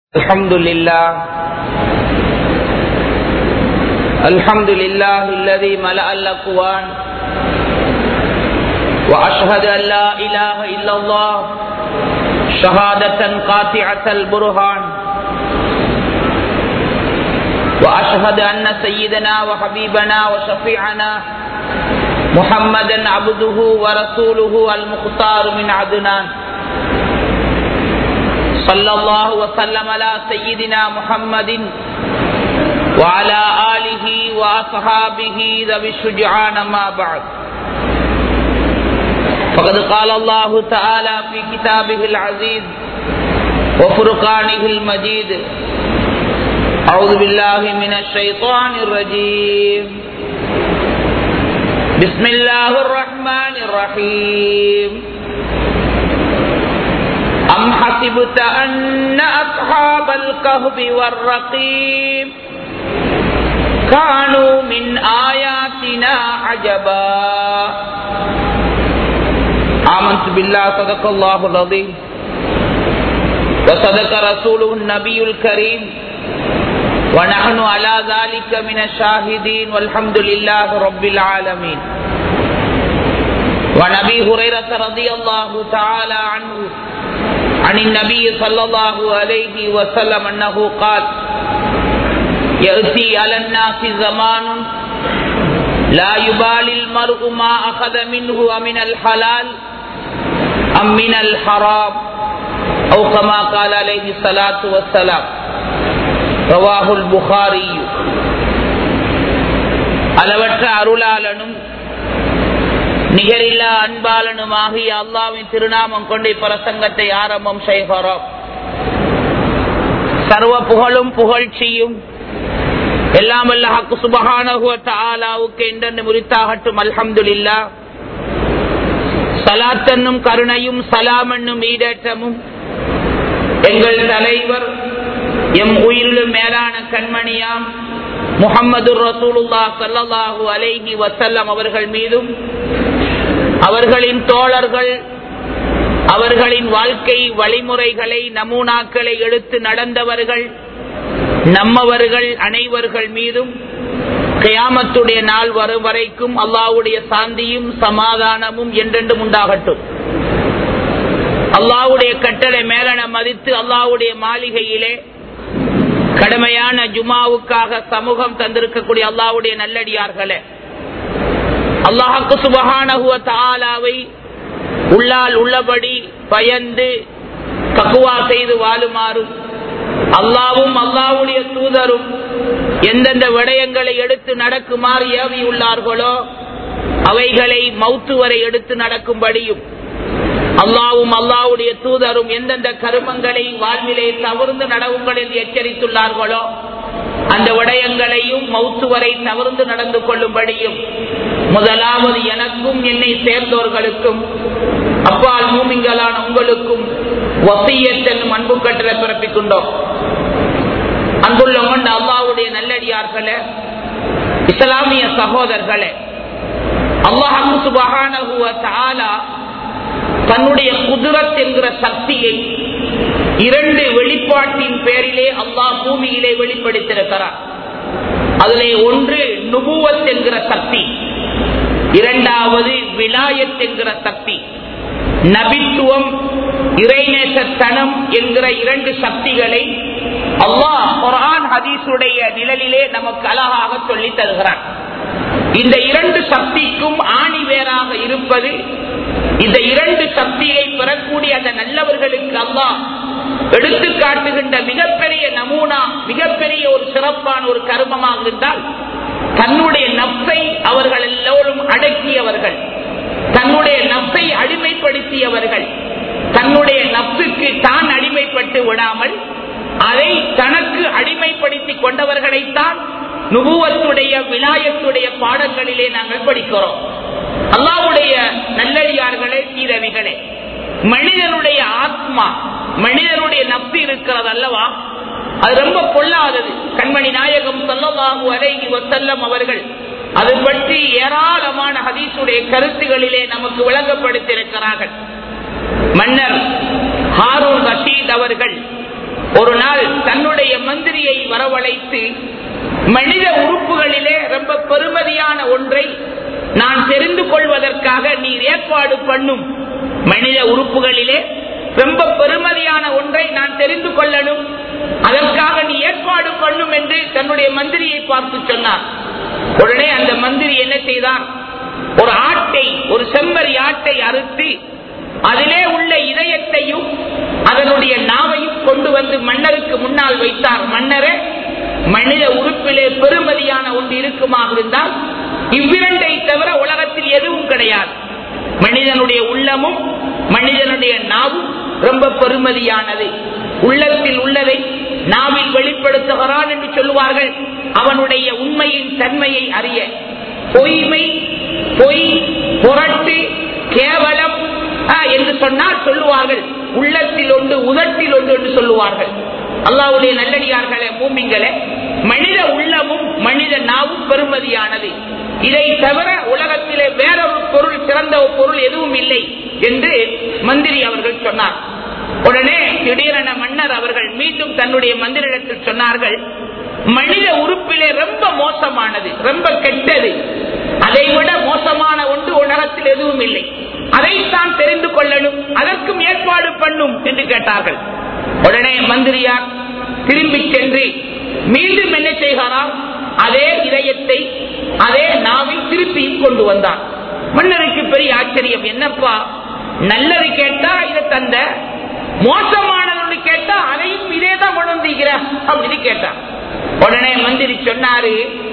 الحمد لله الحمد لله الذي ملأ الأكوان وأشهد أن لا إله إلا الله شهادة قاطعة البرهان وأشهد أن سيدنا وحبيبنا وشفيعنا محمدا عبده ورسوله المختار من عدنان صلى الله وسلم على سيدنا محمد وعلى آله وأصحابه ذوي الشجعان ما بعد فقد قال الله تعالى في كتابه العزيز وفرقانه المجيد أعوذ بالله من الشيطان الرجيم بسم الله الرحمن الرحيم أم حسبت أن أصحاب الكهف والرقيم كانوا من آياتنا عجبا آمنت بالله صدق الله العظيم وصدق رسوله النبي الكريم ونحن على ذلك من الشاهدين والحمد لله رب العالمين وعن ابي هريره رضي الله تعالى عنه عن النبي صلى الله عليه وسلم انه قال ياتي على الناس زمان لا يبالي المرء ما اخذ منه ومن الحلال ام من الحرام او كما قال عليه الصلاه والسلام رواه البخاري அளவற்ற அருளாளனும் நிகரில்லா அன்பாளனுமாகிய அல்லாவின் திருநாமம் கொண்டு பிரசங்கத்தை ஆரம்பம் செய்கிறோம் சர்வ புகழும் புகழ்ச்சியும் எல்லாம் அல்ல ஹக்கு சுபகானகுவத்த ஆலாவுக்கு என்றென்று முறித்தாகட்டும் அல்ஹம்துலில்லா சலாத்தன்னும் கருணையும் சலாம் என்னும் ஈடேற்றமும் எங்கள் தலைவர் எம் உயிரிலும் மேலான கண்மணியாம் முகம்மது ரசூலுல்லா சல்லாஹூ அலைஹி வசல்லம் அவர்கள் மீதும் அவர்களின் தோழர்கள் அவர்களின் வாழ்க்கை வழிமுறைகளை நமூனாக்களை எடுத்து நடந்தவர்கள் நம்மவர்கள் அனைவர்கள் மீதும் கயாமத்துடைய நாள் வரும் வரைக்கும் அல்லாவுடைய சாந்தியும் சமாதானமும் என்றென்றும் உண்டாகட்டும் அல்லாவுடைய கட்டளை மேலன மதித்து அல்லாவுடைய மாளிகையிலே கடமையான ஜுமாவுக்காக சமூகம் தந்திருக்கக்கூடிய அல்லாவுடைய நல்லடியார்களே அல்லாஹுக்கு சுபகானகுவ தாலாவை உள்ளால் உள்ளபடி பயந்து தக்குவா செய்து வாழுமாறும் அல்லாவும் அல்லாவுடைய தூதரும் எந்தெந்த விடயங்களை எடுத்து நடக்குமாறு ஏவியுள்ளார்களோ அவைகளை மௌத்து வரை எடுத்து நடக்கும்படியும் அல்லாவும் அல்லாவுடைய தூதரும் எந்தெந்த கருமங்களை வாழ்விலே தவிர்ந்து நடவுங்களில் எச்சரித்துள்ளார்களோ அந்த விடயங்களையும் மௌத்து வரை தவிர்த்து நடந்து கொள்ளும்படியும் முதலாவது எனக்கும் என்னை சேர்ந்தோர்களுக்கும் அப்பால் மூமிங்களான உங்களுக்கும் வசியத்தென்னும் அன்பு கட்டளை பிறப்பிக்கின்றோம் அன்புள்ள கொண்ட அல்லாவுடைய நல்லடியார்களே இஸ்லாமிய சகோதரர்களே அல்லாஹு சுபகானகுவ தாலா தன்னுடைய குதிரத் என்கிற சக்தியை இரண்டு வெளிப்பாட்டின் பேரிலே அல்லாஹ் பூமியிலே வெளிப்படுத்திருக்கிறார் அதிலே ஒன்று நுபுவத் என்கிற சக்தி இரண்டாவது விலாயத் என்கிற சக்தி நபித்துவம் இறைநேசத்தனம் என்கிற இரண்டு சக்திகளை அல்லாஹ் குரான் ஹதீஸுடைய நிழலிலே நமக்கு அழகாக சொல்லி தருகிறான் இந்த இரண்டு சக்திக்கும் ஆணி வேறாக இருப்பது இந்த இரண்டு சக்தியை பெறக்கூடிய அந்த நல்லவர்களுக்கு அல்லா எடுத்து காட்டுகின்ற மிகப்பெரிய நமூனா மிகப்பெரிய ஒரு சிறப்பான ஒரு கருமமாக இருந்தால் தன்னுடைய நப்பை அவர்கள் எல்லோரும் அடக்கியவர்கள் தன்னுடைய நப்பை அடிமைப்படுத்தியவர்கள் தன்னுடைய நப்புக்கு தான் அடிமைப்பட்டு விடாமல் அதை தனக்கு அடிமைப்படுத்தி கொண்டவர்களைத்தான் நுபுவத்துடைய விலாயத்துடைய பாடங்களிலே நாங்கள் படிக்கிறோம் அல்லாவுடைய நல்லடியார்களே சீரவிகளே மனிதனுடைய ஆத்மா மனிதனுடைய நப்தி இருக்கிறது அல்லவா அது ரொம்ப பொல்லாதது கண்மணி நாயகம் சொல்லவாகு அரைகி வசல்லம் அவர்கள் அது பற்றி ஏராளமான ஹதீசுடைய கருத்துகளிலே நமக்கு விளங்கப்படுத்தியிருக்கிறார்கள் மன்னர் ஹாரூன் ரஷீத் அவர்கள் ஒரு நாள் தன்னுடைய மந்திரியை வரவழைத்து மனித உறுப்புகளிலே ரொம்ப பெருமதியான ஒன்றை நான் தெரிந்து கொள்வதற்காக நீர் ஏற்பாடு பண்ணும் மனித உறுப்புகளிலே ரொம்ப பெருமதியான ஒன்றை நான் தெரிந்து கொள்ளணும் அதற்காக நீ ஏற்பாடு பண்ணும் என்று தன்னுடைய மந்திரியை பார்த்து சொன்னார் உடனே அந்த மந்திரி என்ன செய்தார் ஒரு ஆட்டை ஒரு செம்மறி ஆட்டை அறுத்து அதிலே உள்ள இதயத்தையும் அதனுடைய நாவையும் கொண்டு வந்து மன்னருக்கு முன்னால் வைத்தார் மன்னரே மனித உறுப்பிலே பெருமதியான ஒன்று இருக்குமாக இருந்தால் இவ்விரண்டை தவிர உலகத்தில் எதுவும் கிடையாது மனிதனுடைய உள்ளமும் மனிதனுடைய நாவும் ரொம்ப பெருமதியானது உள்ளத்தில் உள்ளதை நாவில் வெளிப்படுத்துகிறான் என்று சொல்லுவார்கள் அவனுடைய உண்மையின் தன்மையை அறிய பொய்மை பொய் புரட்டு கேவலம் என்று சொன்னால் சொல்லுவார்கள் உள்ளத்தில் ஒன்று உதட்டில் ஒன்று என்று சொல்லுவார்கள் அல்லாவுடைய நல்லடியார்களே பூமிங்களே மனித உள்ளமும் மனித நாவும் பெருமதியானது இதை தவிர உலகத்திலே வேறொரு பொருள் சிறந்த ஒரு பொருள் எதுவும் இல்லை என்று மந்திரி அவர்கள் சொன்னார் உடனே திடீரென மன்னர் அவர்கள் மீண்டும் தன்னுடைய மந்திரிடத்தில் சொன்னார்கள் மனித உறுப்பிலே ரொம்ப மோசமானது ரொம்ப கெட்டது அதை விட மோசமான ஒன்று உலகத்தில் எதுவும் இல்லை அதைத்தான் தெரிந்து கொள்ளணும் அதற்கும் ஏற்பாடு பண்ணும் என்று கேட்டார்கள் உடனே மந்திரியார் திரும்பி சென்று மீண்டும் என்ன செய்கிறார் அதே இதயத்தை அதே நாவை திருப்பி கொண்டு வந்தார் மன்னருக்கு பெரிய ஆச்சரியம் என்னப்பா நல்லது கேட்டா இதை தந்த மோசமானது கேட்டா அதையும் இதே தான் உணர்ந்திருக்கிற அப்படின்னு கேட்டார் உடனே மந்திரி சொன்னாரு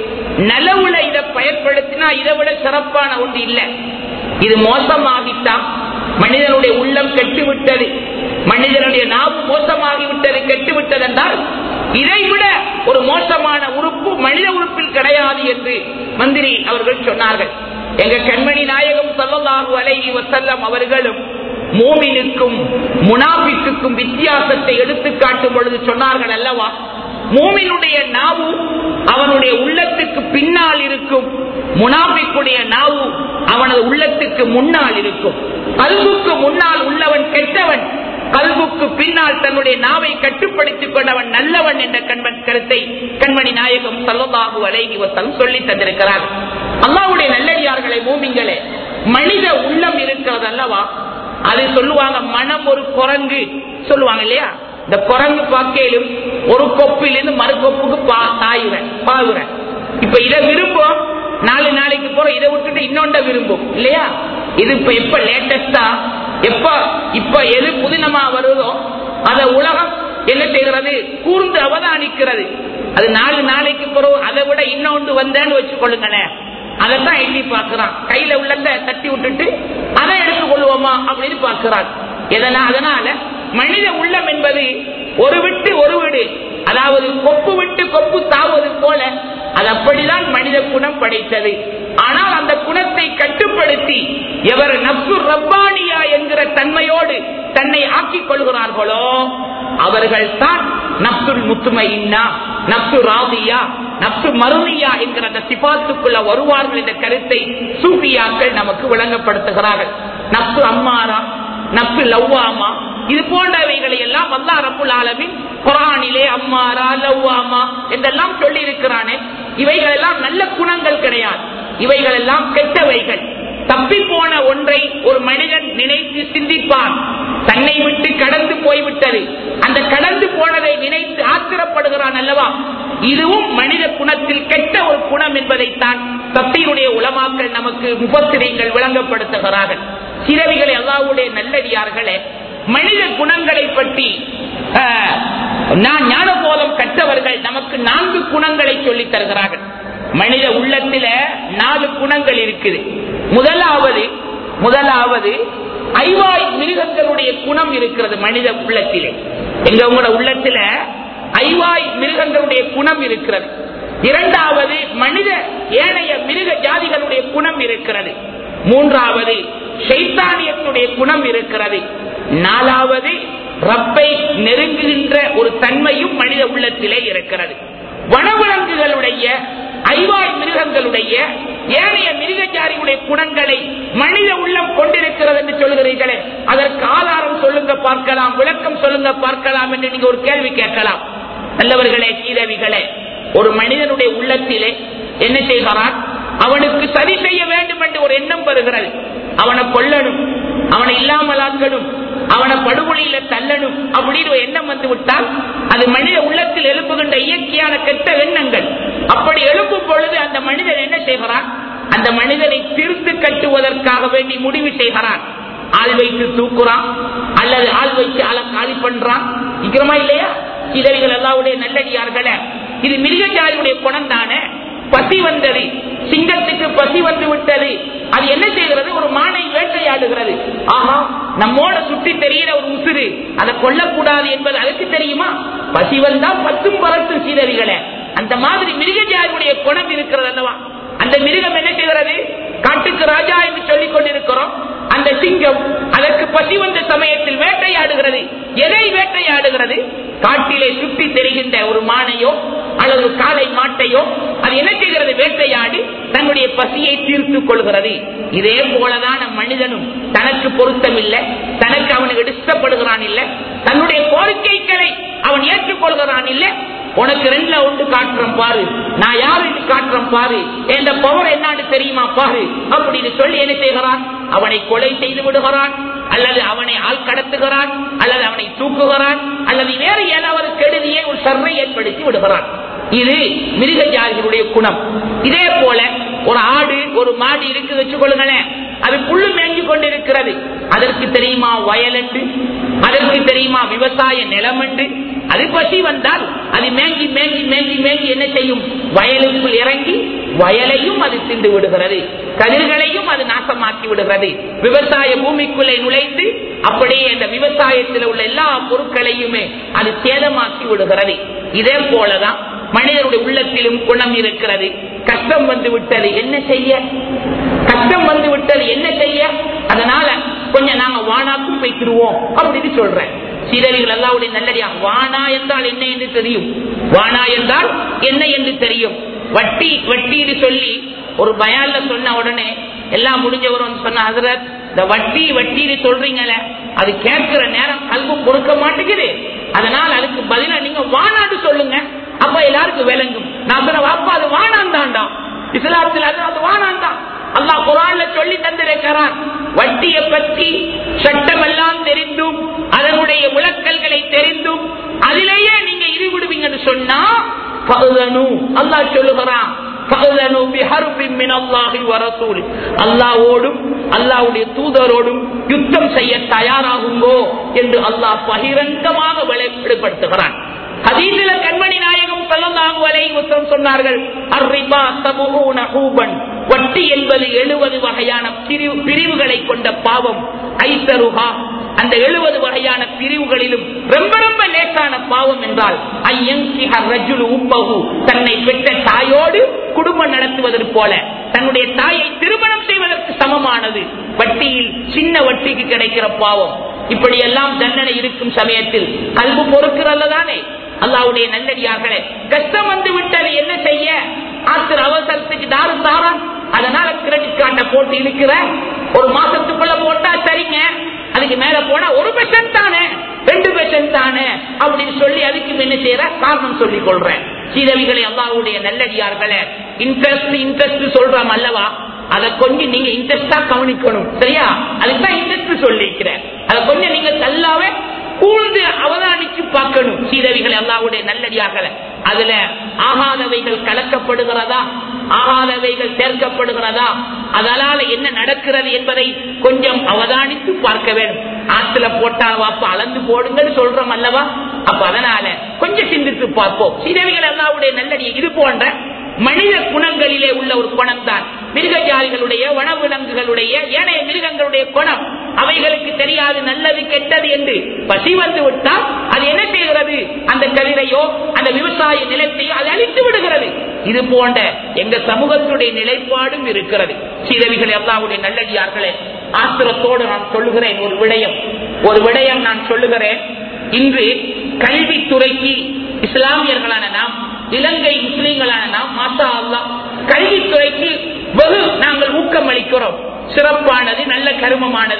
நலவுல இதை பயன்படுத்தினா இதை விட சிறப்பான ஒன்று இல்லை இது மோசமாகித்தான் மனிதனுடைய உள்ளம் கெட்டுவிட்டது மனிதனுடைய நாவு மோசமாகிவிட்டது கெட்டுவிட்டது என்றால் இதை விட ஒரு மோசமான உறுப்பு மனித உறுப்பில் கிடையாது என்று மந்திரி அவர்கள் சொன்னார்கள் எங்க கண்மணி நாயகம் சல்லல்லாஹு அலைஹி வசல்லம் அவர்களும் மூமினுக்கும் முனாபிக்குக்கும் வித்தியாசத்தை எடுத்து காட்டும் பொழுது சொன்னார்கள் அல்லவா மூமினுடைய நாவு அவனுடைய உள்ளத்துக்கு பின்னால் இருக்கும் முனாபிக்குடைய நாவு அவனது உள்ளத்துக்கு முன்னால் இருக்கும் கல்வுக்கு முன்னால் உள்ளவன் கெட்டவன் கல்வுக்கு பின்னால் தன்னுடைய நாவை கட்டுப்படுத்திக் கொண்டவன் நல்லவன் என்ற கண்மன் கருத்தை கண்மணி நாயகம் சல்லதாகு அலைகி வசம் சொல்லி தந்திருக்கிறார் அல்லாவுடைய நல்லடியார்களை மூமிங்களே மனித உள்ளம் இருக்கிறது அல்லவா அது சொல்லுவாங்க மனம் ஒரு குரங்கு சொல்லுவாங்க இல்லையா இந்த குரங்கு பாக்கையிலும் ஒரு கொப்பிலிருந்து மறு கொப்புக்கு தாயுறேன் பாவுறேன் இப்ப இதை விரும்பும் நாலு நாளைக்கு போற இதை விட்டுட்டு இன்னொண்ட விரும்பும் இல்லையா இது இப்ப எப்ப லேட்டஸ்டா எப்ப இப்ப எது புதினமா வருதோ அத உலகம் என்ன செய்கிறது கூர்ந்து அவதானிக்கிறது அது நாலு நாளைக்கு பிறகு அதை விட இன்னொன்று வந்தேன்னு வச்சுக்கொள்ளுங்களேன் அதைத்தான் எண்ணி பார்க்கிறான் கையில உள்ளத தட்டி விட்டுட்டு அதை எடுத்துக் கொள்வோமா அப்படின்னு பார்க்கிறான் அதனால மனித உள்ளம் என்பது ஒரு விட்டு ஒரு வீடு அதாவது கொப்பு விட்டு கொப்பு தாவது போல அது அப்படிதான் மனித குணம் படைத்தது ஆனால் அந்த குணத்தை கட்டுப்படுத்தி எவர் நப்சு ரப்பானியா என்கிற தன்மையோடு தன்னை ஆக்கிக் கொள்கிறார்களோ அவர்கள் தான் நப்சுல் முத்துமையின்னா நப்சு ராதியா நப்சு மருமையா என்கிற அந்த சிபாத்துக்குள்ள வருவார்கள் என்ற கருத்தை சூஃபியாக்கள் நமக்கு விளங்கப்படுத்துகிறார்கள் நப்சு அம்மாரா நப்சு லவ்வாமா இது போன்றவைகளை எல்லாம் அல்லா ரப்புல் ஆலமின் குரானிலே அம்மாரா லவ்வாமா என்றெல்லாம் சொல்லி இருக்கிறானே இவைகள் எல்லாம் நல்ல குணங்கள் கிடையாது இவைகள் எல்லாம் கெட்டவைகள் தப்பி போன ஒன்றை ஒரு மனிதன் நினைத்து சிந்திப்பான் தன்னை விட்டு கடந்து போய்விட்டது அந்த கடந்து போனதை நினைத்து ஆத்திரப்படுகிறான் அல்லவா இதுவும் மனித குணத்தில் கெட்ட ஒரு குணம் என்பதைத்தான் தப்பினுடைய உலமாக்கள் நமக்கு முப்பத்திரைகள் விளங்கப்படுத்துகிறார்கள் சிறவிகளை அல்லாவுடைய நல்லடியார்களே மனித குணங்களை பற்றி நான் ஞானபோதம் கற்றவர்கள் நமக்கு நான்கு குணங்களை சொல்லித் தருகிறார்கள் மனித உள்ளத்தில நாலு குணங்கள் இருக்குது முதலாவது முதலாவது ஐவாய் மிருகங்களுடைய குணம் இருக்கிறது மனித உள்ளத்திலே எங்க உங்களோட உள்ளத்துல ஐவாய் மிருகங்களுடைய குணம் இருக்கிறது இரண்டாவது மனித ஏனைய மிருக ஜாதிகளுடைய குணம் இருக்கிறது மூன்றாவது சைத்தானியத்துடைய குணம் இருக்கிறது நாலாவது ரப்பை நெருங்குகின்ற ஒரு தன்மையும் மனித உள்ளத்திலே இருக்கிறது வனவிலங்குகளுடைய ஐவாய் மிருகங்களுடைய ஏனைய மிருகஜாரியுடைய குணங்களை மனித உள்ளம் கொண்டிருக்கிறது என்று சொல்கிறீர்களே அதற்கு ஆதாரம் சொல்லுங்க பார்க்கலாம் விளக்கம் சொல்லுங்க பார்க்கலாம் என்று நீங்க ஒரு கேள்வி கேட்கலாம் நல்லவர்களே சீதவிகளே ஒரு மனிதனுடைய உள்ளத்திலே என்ன செய்கிறான் அவனுக்கு சரி செய்ய வேண்டும் என்று ஒரு எண்ணம் வருகிறது அவனை கொல்லணும் அவனை இல்லாமல் ஆக்கணும் அவனை படுகொலியில தள்ளணும் அப்படின்னு ஒரு எண்ணம் வந்து விட்டால் அது மனித உள்ளத்தில் எழுப்புகின்ற இயற்கையான கெட்ட எண்ணங்கள் அப்படி எழுப்பும் பொழுது அந்த மனிதன் என்ன செய்கிறான் அந்த மனிதனை திருத்து கட்டுவதற்காக வேண்டி முடிவு செய்கிறான் ஆள் வைத்து தூக்குறான் அல்லது ஆள் வைத்து ஆளை காலி பண்றான் நிக்கிறமா இல்லையா சிதவிகள் எல்லாவுடைய நல்லடியார்கள இது மிருகஜாதியுடைய குணம் தானே பசி வந்தது சிங்கத்துக்கு பசி வந்து விட்டது அது என்ன செய்கிறது ஒரு மானை வேட்டையாடுகிறது ஆஹா நம்மோட சுற்றி தெரிகிற ஒரு உசுறு அதை கொல்லக்கூடாது என்பது அதுக்கு தெரியுமா பசி வந்தா பத்தும் பரத்தும் சீதவிகளை அந்த மாதிரி மிருகஜாதியுடைய குணம் இருக்கிறது அல்லவா அந்த மிருகம் என்ன செய்கிறது காட்டுக்கு ராஜா என்று சொல்லிக் கொண்டிருக்கிறோம் அந்த சிங்கம் அதற்கு பசி வந்த சமயத்தில் வேட்டையாடுகிறது எதை வேட்டையாடுகிறது காட்டிலே சுற்றி தெரிகின்ற ஒரு மானையோ அல்லது காளை மாட்டையோ அது என்ன செய்கிறது வேட்டையாடி தன்னுடைய பசியை தீர்த்துக் கொள்கிறது இதே போலதான் மனிதனும் தனக்கு பொருத்தம் இல்லை தனக்கு அவனுக்கு இஷ்டப்படுகிறான் இல்லை தன்னுடைய கோரிக்கைகளை அவன் ஏற்றுக்கொள்கிறான் இல்லை உனக்கு ரெண்டுல ஒன்று காட்டுறோம் பாரு நான் யாரு காட்டுறோம் பாரு என்ற பவர் என்னான்னு தெரியுமா பாரு அப்படின்னு சொல்லி என்ன செய்கிறான் அவனை கொலை செய்து விடுகிறான் அல்லது அவனை ஆள் கடத்துகிறான் அல்லது அவனை தூக்குகிறான் அல்லது வேறு ஏதாவது கெடுதியை ஒரு சர்வை ஏற்படுத்தி விடுகிறான் இது மிருக ஜாதிகளுடைய குணம் இதே போல ஒரு ஆடு ஒரு மாடு இருக்கு வச்சுக்கொள்ளுங்களேன் அது புல்லு மேய்ஞ்சு கொண்டிருக்கிறது அதற்கு தெரியுமா வயல் என்று அதற்கு தெரியுமா விவசாய நிலம் என்று அது பசி வந்தால் அது மேங்கி மேங்கி மேங்கி மேங்கி என்ன செய்யும் வயலுக்குள் இறங்கி வயலையும் அது தின்று விடுகிறது கதிர்களையும் அது நாசமாக்கி விடுகிறது விவசாய பூமிக்குள்ளே நுழைந்து அப்படியே அந்த விவசாயத்தில் உள்ள எல்லா பொருட்களையுமே அது சேதமாக்கி விடுகிறது இதே போலதான் மனிதனுடைய உள்ளத்திலும் குணம் இருக்கிறது கஷ்டம் வந்து விட்டது என்ன செய்ய கஷ்டம் வந்து விட்டது என்ன செய்ய அதனால கொஞ்சம் நாங்க வானாக்கும் வைத்திருவோம் அப்படின்னு சொல்றேன் சீரடிகள் எல்லாவுடைய நல்லடியா வானா என்றால் என்ன என்று தெரியும் வானா என்றால் என்ன என்று தெரியும் வட்டி வட்டின்னு சொல்லி ஒரு பயான்ல சொன்ன உடனே எல்லாம் முடிஞ்சவர் வந்து சொன்ன ஹசரத் இந்த வட்டி வட்டின்னு சொல்றீங்களே அது கேட்கிற நேரம் கல்வி பொறுக்க மாட்டேங்குது அதனால அதுக்கு பதிலா நீங்க வானாடு சொல்லுங்க அப்ப எல்லாருக்கும் விளங்கும் நான் சொன்ன வாப்பா அது வானான் தான்டா இஸ்லாத்தில் அது அது வானான் தான் அல்லாஹ் குரான்ல சொல்லி தந்திருக்கிறான் வட்டியை பற்றி சட்டம் எல்லாம் தெரிந்தும் அதனுடைய விளக்கல்களை தெரிந்தும் அதிலேயே நீங்க ஈடுபடுவீங்கன்னு சொன்னா அல்லாஹ் சொல்லுகிறான் அல்லாவோடும் அல்லாவுடைய தூதரோடும் யுத்தம் செய்ய தயாராகுங்கோ என்று அல்லாஹ் பகிரங்கமாக வெளிப்படுத்துகிறான் ஹதீசில கண்மணி நாயகம் சல்லல்லாஹு அலைஹி வஸல்லம் சொன்னார்கள் அர்ரிபா தபூன ஹூபன் வட்டி என்பது 70 வகையான பிரிவுகளை கொண்ட பாவம் ஐசருஹா அந்த 70 வகையான பிரிவுகளிலும் ரொம்ப ரொம்ப லேசான பாவம் என்றால் தன்னை பெற்ற தாயோடு குடும்பம் நடத்துவதற்கு போல தன்னுடைய தாயை திருமணம் செய்வதற்கு சமமானது வட்டியில் சின்ன வட்டிக்கு கிடைக்கிற பாவம் இப்படி எல்லாம் தண்டனை இருக்கும் சமயத்தில் கல்வி பொறுக்கிறல்லதானே அல்லாவுடைய நல்லடியார்களே கஷ்டம் வந்து விட்டது என்ன செய்ய ஆத்திர அவசரத்துக்கு தாரு தாரான் அதனால கிரெடிட் கார்டை போட்டு இழுக்கிற ஒரு மாசத்துக்குள்ள போட்டா சரிங்க அதுக்கு மேல போனா ஒரு பெர்சன்ட் தானே ரெண்டு பெர்சன்ட் தானே அப்படின்னு சொல்லி அதுக்கு என்ன செய்யற காரணம் சொல்லிக் கொள்றேன் சீதவிகளை அல்லாவுடைய நல்லடியார்களே இன்ட்ரெஸ்ட் இன்ட்ரெஸ்ட் சொல்றோம் அல்லவா அதை கொஞ்சம் நீங்க இன்ட்ரெஸ்டா கவனிக்கணும் சரியா அதுதான் இன்ட்ரெஸ்ட் சொல்லிக்கிறேன் அதை கொஞ்சம் நீங்க தல்லாவே கூர்ந்து அவதானிச்சு பார்க்கணும் சீதவிகள் அல்லாவுடைய நல்லடியார்கள அதுல ஆகாதவைகள் கலக்கப்படுகிறதா ஆகாதவைகள் சேர்க்கப்படுகிறதா அதனால என்ன நடக்கிறது என்பதை கொஞ்சம் அவதானித்து பார்க்க வேண்டும் ஆத்துல போட்டா வாப்பா அளந்து போடுங்கன்னு சொல்றோம் அல்லவா அப்ப அதனால கொஞ்சம் சிந்தித்து பார்ப்போம் சீதவிகள் அல்லாவுடைய நல்லடிய இது போன்ற மனித குணங்களிலே உள்ள ஒரு குணம் தான் மிருக ஜாதிகளுடைய வனவிலங்குகளுடைய ஏனைய மிருகங்களுடைய குணம் அவைகளுக்கு தெரியாது நல்லது கெட்டது என்று பசி வந்து விட்டால் அது என்ன செய்கிறது அந்த கதிரையோ அந்த விவசாய நிலத்தையோ அது அழித்து விடுகிறது இது போன்ற எங்க சமூகத்துடைய நிலைப்பாடும் இருக்கிறது சீதவிகள் எல்லாவுடைய நல்லடியார்களே ஆத்திரத்தோடு நான் சொல்லுகிறேன் ஒரு விடயம் ஒரு விடயம் நான் சொல்லுகிறேன் இன்று கல்வித்துறைக்கு இஸ்லாமியர்களான நாம் இலங்கை முஸ்லீம்களான நாம் மாசா அல்லா கல்வித்துறைக்கு வெகு நாங்கள் ஊக்கம் அளிக்கிறோம் சிறப்பானது நல்ல கருமமானது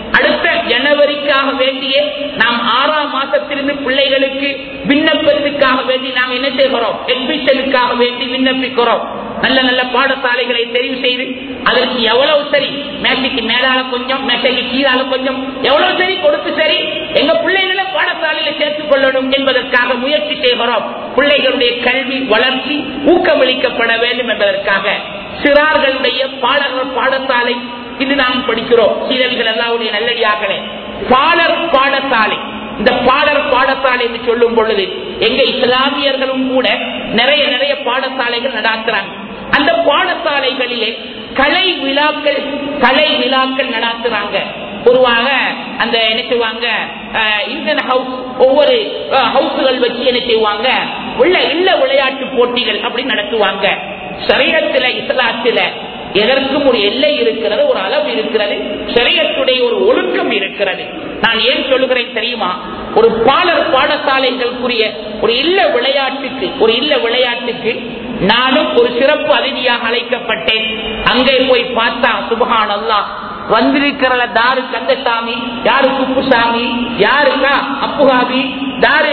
அடுத்த ஜனவரிக்காக வேண்டியே நாம் ஆறாம் மாசத்திலிருந்து பிள்ளைகளுக்கு விண்ணப்பத்துக்காக வேண்டி நாம் என்ன செய்கிறோம் அட்மிஷனுக்காக வேண்டி விண்ணப்பிக்கிறோம் நல்ல நல்ல பாடசாலைகளை தெரிவு செய்து அதற்கு எவ்வளவு சரி மேசைக்கு மேலால கொஞ்சம் மேசைக்கு கீழால கொஞ்சம் எவ்வளவு சரி கொடுத்து சரி எங்க பிள்ளைகளை பாடசாலையில சேர்த்துக் கொள்ளணும் என்பதற்காக முயற்சி செய்கிறோம் பிள்ளைகளுடைய கல்வி வளர்ச்சி ஊக்கமளிக்கப்பட வேண்டும் என்பதற்காக சிறார்களுடைய பாடகர் பாடசாலை இது நாம் படிக்கிறோம் சீரவிகள் எல்லாவுடைய நல்லடியார்களே பாடர் பாடசாலை இந்த பாடர் பாடசாலை என்று சொல்லும் பொழுது எங்க இஸ்லாமியர்களும் கூட நிறைய நிறைய பாடசாலைகள் நடாத்துறாங்க அந்த பாடசாலைகளிலே கலை விழாக்கள் கலை விழாக்கள் நடாத்துறாங்க பொதுவாக அந்த என்ன செய்வாங்க இந்தியன் ஹவுஸ் ஒவ்வொரு ஹவுஸ்கள் வச்சு என்ன செய்வாங்க உள்ள இல்ல விளையாட்டு போட்டிகள் அப்படி நடத்துவாங்க சரீரத்தில இஸ்லாத்தில எதற்கும் ஒரு எல்லை இருக்கிறது ஒரு அளவு இருக்கிறது சரியத்துடைய ஒரு ஒழுக்கம் இருக்கிறது நான் ஏன் சொல்லுகிறேன் தெரியுமா ஒரு பாலர் பாடசாலைகளுக்குரிய ஒரு இல்ல விளையாட்டுக்கு ஒரு இல்ல விளையாட்டுக்கு நானும் ஒரு சிறப்பு அதிதியாக அழைக்கப்பட்டேன் அங்கே போய் பார்த்தா சுபகான் அல்லா வந்திருக்கிற தாரு கந்தசாமி யாரு குப்புசாமி யாருக்கா அப்புகாபி தாரு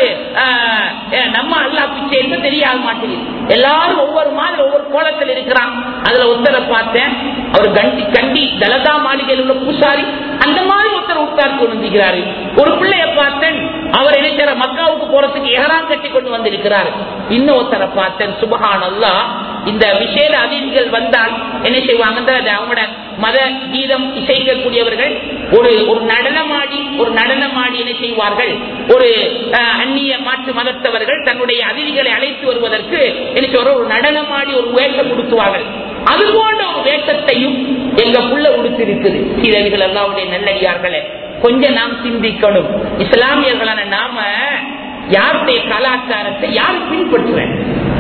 நம்ம அல்லா பிச்சை என்று தெரியாது மாட்டேங்குது எல்லாரும் ஒவ்வொரு மாதிரி ஒவ்வொரு கோலத்தில் இருக்கிறான் அதுல ஒருத்தரை பார்த்தேன் அவர் கண்டி கண்டி தலதா மாளிகையில் உள்ள பூசாரி அந்த மாதிரி ஒருத்தர் உட்கார்ந்து கொண்டிருக்கிறாரு ஒரு பிள்ளைய பார்த்தேன் அவர் நினைக்கிற மக்காவுக்கு போறதுக்கு எகரான் கட்டி கொண்டு வந்திருக்கிறார் இன்னும் ஒருத்தரை பார்த்தேன் சுபஹான் அல்லா இந்த விசேட அதிதிகள் வந்தால் என்ன செய்வாங்க அவங்களோட மத கீதம் இசைக்கக்கூடியவர்கள் ஒரு ஒரு நடனமாடி ஒரு நடனமாடி என்ன செய்வார்கள் ஒரு அந்நிய மாற்று மதத்தவர்கள் தன்னுடைய அதிதிகளை அழைத்து வருவதற்கு என்ன சொல்ற ஒரு நடனமாடி ஒரு வேஷம் கொடுத்துவார்கள் அது போன்ற ஒரு வேஷத்தையும் எங்க புள்ள உடுத்திருக்குது சீரவிகள் எல்லாருடைய நல்லடியார்களே கொஞ்சம் நாம் சிந்திக்கணும் இஸ்லாமியர்களான நாம யாருடைய கலாச்சாரத்தை யாரு பின்பற்றுவேன்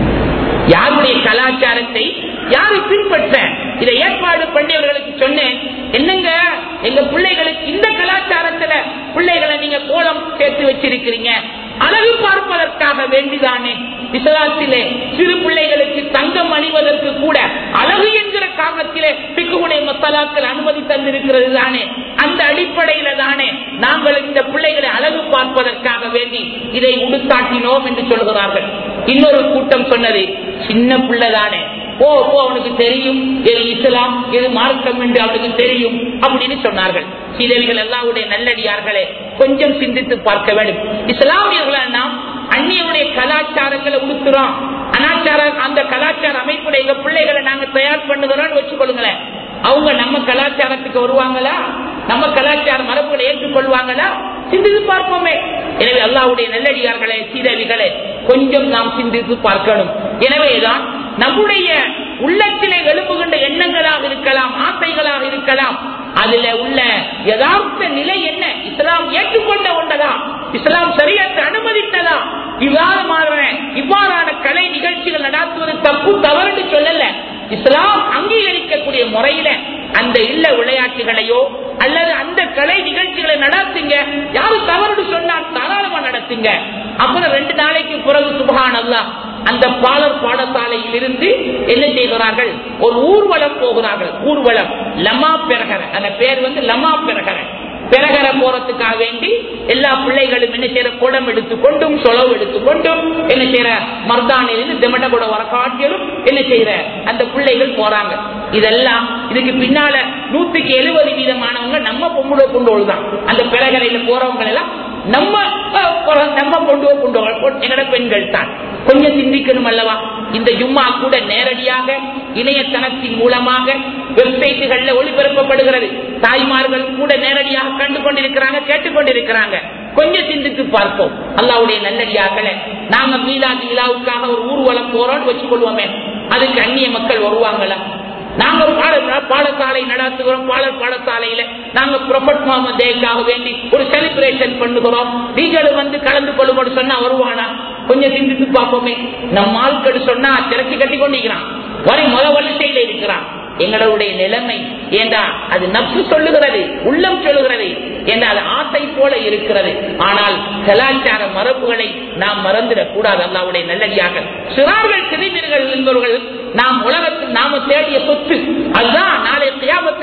யாருடைய கலாச்சாரத்தை யாரு பின்பற்ற இதை ஏற்பாடு பண்ணியவர்களுக்கு சொன்னேன் என்னங்க எங்க பிள்ளைகளுக்கு இந்த கலாச்சாரத்துல பிள்ளைகளை நீங்க கோலம் சேர்த்து வச்சிருக்கிறீங்க அழகு பார்ப்பதற்காக வேண்டிதானே இஸ்லாத்திலே சிறு பிள்ளைகளுக்கு தங்கம் அணிவதற்கு கூட அழகு என்கிற காரணத்திலே பிக்குடைய மசாலாக்கள் அனுமதி தந்திருக்கிறது தானே அந்த அடிப்படையில தானே நாங்கள் இந்த பிள்ளைகளை அழகு பார்ப்பதற்காக வேண்டி இதை உடுத்தாட்டினோம் என்று சொல்கிறார்கள் இன்னொரு கூட்டம் சொன்னது சின்ன பிள்ளைதானே போ போ அவனுக்கு தெரியும் எது இஸ்லாம் எது மார்க்கம் என்று அவனுக்கு தெரியும் அப்படின்னு சொன்னார்கள் சீதவிகள் எல்லாருடைய நல்லடியார்களே கொஞ்சம் சிந்தித்து பார்க்க வேண்டும் இஸ்லாமியர்களை நாம் அந்நியனுடைய கலாச்சாரங்களை உடுத்துறோம் அனாச்சார அந்த கலாச்சார அமைப்புடைய எங்க பிள்ளைகளை நாங்க தயார் பண்ணுகிறோம்னு வச்சுக்கொள்ளுங்களேன் அவங்க நம்ம கலாச்சாரத்துக்கு வருவாங்களா நம்ம கலாச்சார மரபுகளை ஏற்றுக்கொள்வாங்களா சிந்தித்து பார்ப்போமே எனவே அல்லாவுடைய நல்லடியார்களே சீதவிகளே கொஞ்சம் நாம் சிந்தித்து பார்க்கணும் எனவேதான் நம்முடைய உள்ளத்திலே எழுப்புகின்ற எண்ணங்களாக இருக்கலாம் ஆசைகளாக இருக்கலாம் அதுல உள்ள யதார்த்த நிலை என்ன இஸ்லாம் ஏற்றுக்கொண்ட ஒன்றதா இஸ்லாம் சரியத்தை அனுமதித்ததா இவ்வாறு இவ்வாறான கலை நிகழ்ச்சிகள் நடாத்துவது தப்பு தவறு சொல்லல இஸ்லாம் அங்கீகரிக்கக்கூடிய முறையில அந்த இல்ல விளையாட்டுகளையோ அல்லது அந்த கலை நிகழ்ச்சிகளை நடத்துங்க யாரு தவறு சொன்னால் தாராளமா நடத்துங்க அப்புறம் ரெண்டு நாளைக்கு பிறகு சுபகான் அல்லா அந்த பாலர் பாடசாலையில் இருந்து என்ன செய்கிறார்கள் ஒரு ஊர்வலம் போகிறார்கள் ஊர்வலம் லமா பெறகர அந்த பேர் வந்து லமா பெறகர பெறகர போறதுக்காக வேண்டி எல்லா பிள்ளைகளும் என்ன செய்யற குடம் எடுத்துக்கொண்டும் சொலவு எடுத்துக்கொண்டும் என்ன செய்யற மர்தானிலிருந்து திமட்ட கூட வர காட்டிலும் என்ன செய்யற அந்த பிள்ளைகள் போறாங்க இதெல்லாம் இதுக்கு பின்னால நூத்துக்கு எழுபது வீதமானவங்க நம்ம பொம்புட கொண்டு தான் அந்த பிறகரையில போறவங்க எல்லாம் நம்ம நம்ம கொண்டு கொண்டு எங்கட பெண்கள் தான் கொஞ்சம் சிந்திக்கணும் அல்லவா இந்த ஜும்மா கூட நேரடியாக இணையதளத்தின் மூலமாக வெப்சைட்டுகள்ல ஒளிபரப்பப்படுகிறது தாய்மார்கள் கூட நேரடியாக கண்டு கொண்டிருக்கிறாங்க கேட்டுக்கொண்டிருக்கிறாங்க கொஞ்சம் சிந்தித்து பார்ப்போம் அல்லாவுடைய நல்லடியாக்கள நாங்க மீலாதி விழாவுக்காக ஒரு ஊர்வலம் போறோம்னு வச்சுக்கொள்வோமே அதுக்கு அந்நிய மக்கள் வருவாங்களா நாங்க பாட பாடசாலை நடத்துகிறோம் பாடல் பாடசாலையில நாங்க ப்ரொபட் முகமது டேக்காக வேண்டி ஒரு செலிப்ரேஷன் பண்ணுகிறோம் நீங்களும் வந்து கலந்து கொள்ளும் சொன்னா வருவானா கொஞ்சம் சிந்தித்து பார்ப்போமே நம்ம ஆட்கள் சொன்னா திரட்டி கட்டி கொண்டிருக்கிறான் வரை முத வரிசையில இருக்கிறான் எங்களுடைய நிலைமை ஏண்டா அது நப்சு சொல்லுகிறது உள்ளம் சொல்லுகிறது ஏண்டா அது ஆசை போல இருக்கிறது ஆனால் கலாச்சார மரபுகளை நாம் மறந்துடக் கூடாது அல்லாவுடைய நல்லடியாக சிறார்கள் சிறுமீர்கள் என்பவர்கள் நாம் உலகத்தில் நாம தேடிய சொத்து அதுதான் நாளை கியாமத்தில்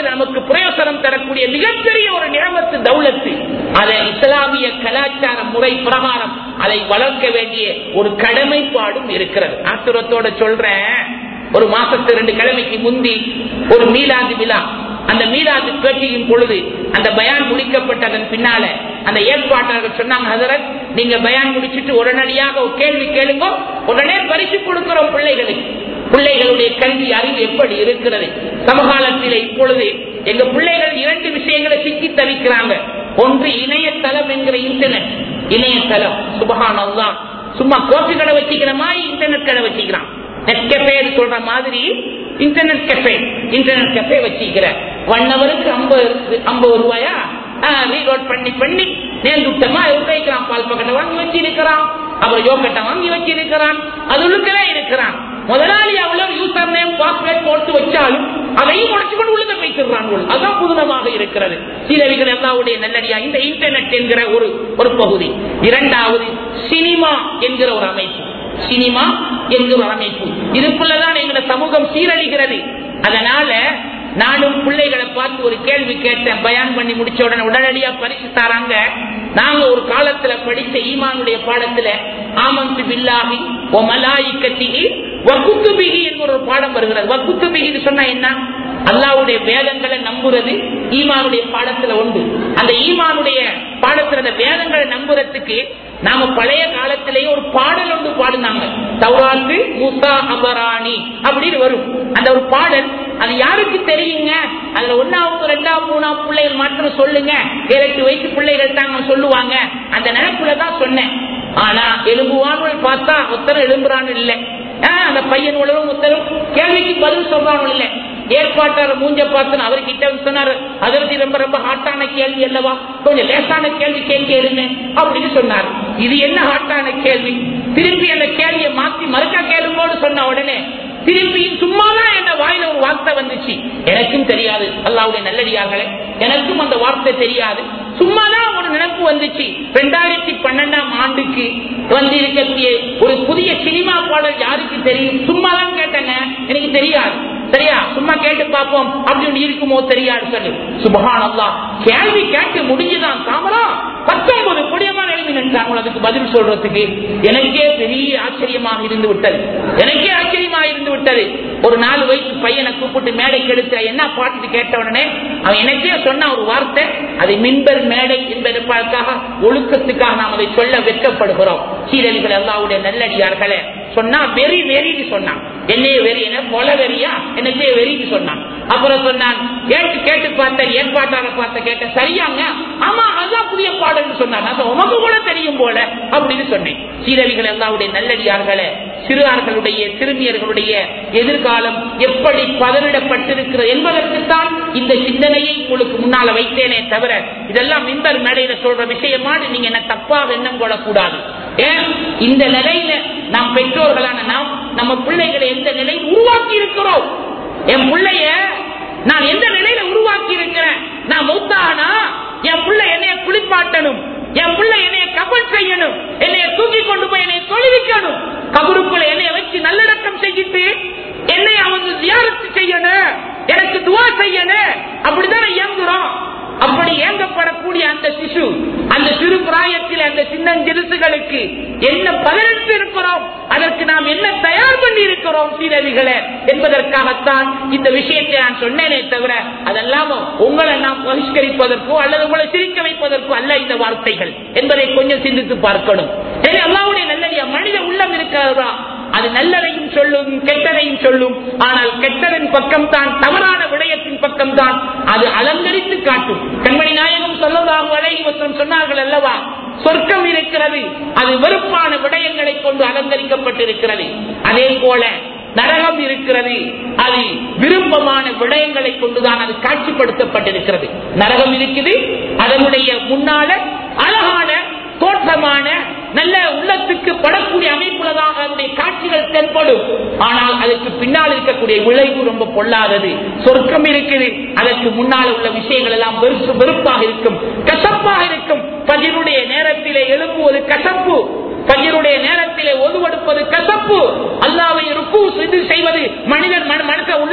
ஆகிரத்தில் நமக்கு பிரயோசனம் தரக்கூடிய மிகப்பெரிய ஒரு நிலவத்து தௌலத்து அதை இஸ்லாமிய கலாச்சார முறை பிரகாரம் அதை வளர்க்க வேண்டிய ஒரு கடமைப்பாடும் இருக்கிறது ஆத்திரத்தோட சொல்றேன் ஒரு மாசத்து ரெண்டு கிழமைக்கு முந்தி ஒரு மீலாது விழா அந்த மீலாது பேட்டியின் பொழுது அந்த பயான் முடிக்கப்பட்டதன் பின்னால அந்த ஏற்பாட்டாளர்கள் சொன்னாங்க ஹசரத் நீங்க பயான் முடிச்சிட்டு உடனடியாக ஒரு கேள்வி கேளுங்க உடனே பரிசு கொடுக்கிறோம் பிள்ளைகளுக்கு பிள்ளைகளுடைய கல்வி அறிவு எப்படி இருக்கிறது சமகாலத்தில் இப்பொழுது எங்க பிள்ளைகள் இரண்டு விஷயங்களை சிக்கி தவிக்கிறாங்க ஒன்று இணையதளம் என்கிற இன்டர்நெட் இணையதளம் சுபகானம்தான் சும்மா கோப்பி கடை வச்சுக்கிற மாதிரி இன்டர்நெட் கடை வச்சுக்கிறான் நெட் கெஃபே சொல்ற மாதிரி இன்டர்நெட் கெஃபே இன்டர்நெட் கெஃபே வச்சுக்கிற ஒன் ஹவருக்கு ஐம்பது ஐம்பது ரூபாயா ரீலோட் பண்ணி பண்ணி நேர்ந்துட்டமா வைக்கிறான் பால் பக்கெட்டை வாங்கி வச்சிருக்கிறான் அப்புறம் யோகட்டை வாங்கி வச்சிருக்கிறான் அது உள்ளுக்கவே இருக்கிறான் முதலாளி அவ்வளவு யூசர் நேம் பாஸ்வேர்ட் போட்டு வச்சாலும் அதையும் உடச்சு கொண்டு உள்ள வைத்திருக்கிறான் அதான் புதுனமாக இருக்கிறது சீரவிகள் எல்லாவுடைய நல்லடியா இந்த இன்டர்நெட் என்கிற ஒரு ஒரு பகுதி இரண்டாவது சினிமா என்கிற ஒரு அமைப்பு சினிமா என்கிற ஒரு அமைப்பு இதுக்குள்ளதான் எங்களோட சமூகம் சீரழிகிறது அதனால நானும் பிள்ளைகளை பார்த்து ஒரு கேள்வி கேட்டேன் பயான் பண்ணி முடிச்ச உடனே உடனடியா பரிசு தாராங்க நாங்க ஒரு காலத்துல படிச்ச ஈமானுடைய பாடத்துல ஆமந்து பில்லாகி ஓ மலாயிக்கத்திகி வக்குத்துபிகி என்கிற ஒரு பாடம் வருகிறது வக்குத்துபிகின்னு சொன்னா என்ன அல்லாவுடைய வேதங்களை நம்புறது ஈமானுடைய பாடத்துல உண்டு அந்த ஈமானுடைய பாடத்துல அந்த வேதங்களை நம்புறதுக்கு நாம பழைய காலத்திலேயே ஒரு பாடல் ஒன்று பாடினாங்க தௌராத்து முசா அபராணி அப்படின்னு வரும் அந்த ஒரு பாடல் அது யாருக்கு தெரியுங்க அதுல ஒன்னாவது ரெண்டாவது மூணாவது பிள்ளைகள் மாத்திரம் சொல்லுங்க ஏழு எட்டு வயசு பிள்ளைகள் தாங்க சொல்லுவாங்க அந்த நினைப்புலதான் சொன்னேன் ஆனா எலும்புவான்னு பார்த்தா ஒத்தரம் எழும்புறான்னு இல்லை அந்த பையன் உலகம் ஒத்தரும் கேள்விக்கு பதில் சொல்றானு இல்லை ஏற்பாட்டாளர் மூஞ்ச பார்த்து அவர் கிட்ட சொன்னாரு அதற்கு ரொம்ப ரொம்ப ஹாட்டான கேள்வி அல்லவா கொஞ்சம் லேசான கேள்வி கேள்வி இருங்க அப்படின்னு சொன்னார் இது என்ன ஹாட்டான கேள்வி திருப்பி அந்த கேள்வியை மாத்தி மறுக்க கேளுங்கோடு சொன்ன உடனே திருப்பி சும்மாதான் என்ன வாயில ஒரு வார்த்தை வந்துச்சு எனக்கும் தெரியாது அல்லாவுடைய நல்லடியார்களே எனக்கும் அந்த வார்த்தை தெரியாது சும்மாதான் ஒரு நினைப்பு வந்துச்சு ரெண்டாயிரத்தி பன்னெண்டாம் ஆண்டுக்கு வந்து இருக்கக்கூடிய ஒரு புதிய சினிமா பாடல் யாருக்கு தெரியும் சும்மாதான் கேட்டேங்க எனக்கு தெரியாது சரியா சும்மா கேட்டு பார்ப்போம் அப்படி இருக்குமோ தெரியாது சொல்லு சுபகான் அல்லா கேள்வி கேட்டு முடிஞ்சுதான் தாமரா பத்தொன்பது புடியமான எழுதி நின்றாங்க அதுக்கு பதில் சொல்றதுக்கு எனக்கே பெரிய ஆச்சரியமாக இருந்து விட்டது எனக்கே ஆச்சரியமாக இருந்து விட்டது ஒரு நாலு வயசு பையனை கூப்பிட்டு மேடைக்கு எடுத்த என்ன பாட்டு கேட்ட உடனே அவன் எனக்கே சொன்ன ஒரு வார்த்தை அதை மின்பர் மேடை என்பதற்காக ஒழுக்கத்துக்காக நாம் அதை சொல்ல வெட்கப்படுகிறோம் சீரழிகள் அல்லாவுடைய நல்லடியார்களே சொன்னா வெறி வெறின்னு சொன்னான் என்னைய வெறி என்ன கொல வெறியா என்னையே வெறின்னு சொன்னான் அப்புறம் சொன்னான் கேட்டு கேட்டு பார்த்த ஏற்பாட்டாக பார்த்த கேட்ட சரியாங்க ஆமா அதான் புதிய பாடல்னு சொன்னாங்க அது உமக்கு கூட தெரியும் போல அப்படின்னு சொன்னேன் சீரழிகள் எல்லாவுடைய நல்லடியார்களே சிறுவர்களுடைய சிறுமியர்களுடைய எதிர்காலம் எப்படி பதனிடப்பட்டிருக்கிறது என்பதற்குத்தான் இந்த சிந்தனையை உங்களுக்கு முன்னால வைத்தேனே தவிர இதெல்லாம் மின்பர் மேடையில சொல்ற விஷயமாடு நீங்க என்ன தப்பாக எண்ணம் கொள்ளக்கூடாது ஏன் இந்த நிலையில நாம் பெற்றோர்களான நாம் நம்ம பிள்ளைகளை எந்த நிலையில் உருவாக்கி இருக்கிறோம் என் பிள்ளைய நான் எந்த நிலையில உருவாக்கி இருக்கிறேன் நான் மூத்தானா என் பிள்ளை என்னைய குளிப்பாட்டணும் என் பிள்ளை என்னைய கபல் செய்யணும் என்னைய தூக்கி கொண்டு போய் என்னைய தொழிலிக்கணும் கபருக்குள்ள என்னைய வச்சு நல்லடக்கம் செஞ்சுட்டு என்னை அவங்க தியானத்து செய்யணும் எனக்கு துவா செய்யணும் அப்படிதான் இயங்குறோம் அப்படி ஏங்கப்படக்கூடிய அந்த சிசு அந்த சிறு பிராயத்தில் அந்த சின்னஞ்சிறுசுகளுக்கு என்ன பதினெட்டு இருக்கிறோம் அதற்கு நாம் என்ன தயார் பண்ணி இருக்கிறோம் சீரவிகளை என்பதற்காகத்தான் இந்த விஷயத்தை நான் சொன்னேனே தவிர அதெல்லாம் உங்களை நாம் பரிஷ்கரிப்பதற்கோ அல்லது உங்களை சிரிக்க வைப்பதற்கோ அல்ல இந்த வார்த்தைகள் என்பதை கொஞ்சம் சிந்தித்து பார்க்கணும் எனவே அல்லாவுடைய நல்ல மனித உள்ளம் இருக்கிறதா அது நல்லதையும் சொல்லும் கெட்டதையும் சொல்லும் ஆனால் கெட்டதன் பக்கம் தான் தவறான விடயத்தின் பக்கம் தான் அது அலங்கரித்து காட்டும் கண்மணி நாயகம் சொல்லலாம் அழகி வசம் சொன்னார்கள் அல்லவா சொர்க்கம் இருக்கிறது அது வெறுப்பான விடயங்களை கொண்டு அலங்கரிக்கப்பட்டிருக்கிறது அதே போல நரகம் இருக்கிறது அது விருப்பமான விடயங்களை கொண்டுதான் அது காட்சிப்படுத்தப்பட்டிருக்கிறது நரகம் இருக்குது அதனுடைய முன்னால அழகான தோற்றமான நல்ல உள்ளத்துக்கு படக்கூடிய அமைப்புலதான் அதனுடைய காட்சிகள் தென்படும் ஆனால் அதற்கு பின்னால் இருக்கக்கூடிய விளைவு ரொம்ப பொல்லாதது சொர்க்கம் இருக்குது அதற்கு முன்னால் உள்ள விஷயங்கள் எல்லாம் வெறுப்பு வெறுப்பாக இருக்கும் கசப்பாக இருக்கும் பஜினுடைய நேரத்திலே எழுப்புவது கசப்பு பஜினுடைய நேரத்திலே ஒதுவெடுப்பது கசப்பு அல்லாவை ருக்கு இது செய்வது மனிதன் மனித உள்ளத்துக்கு அது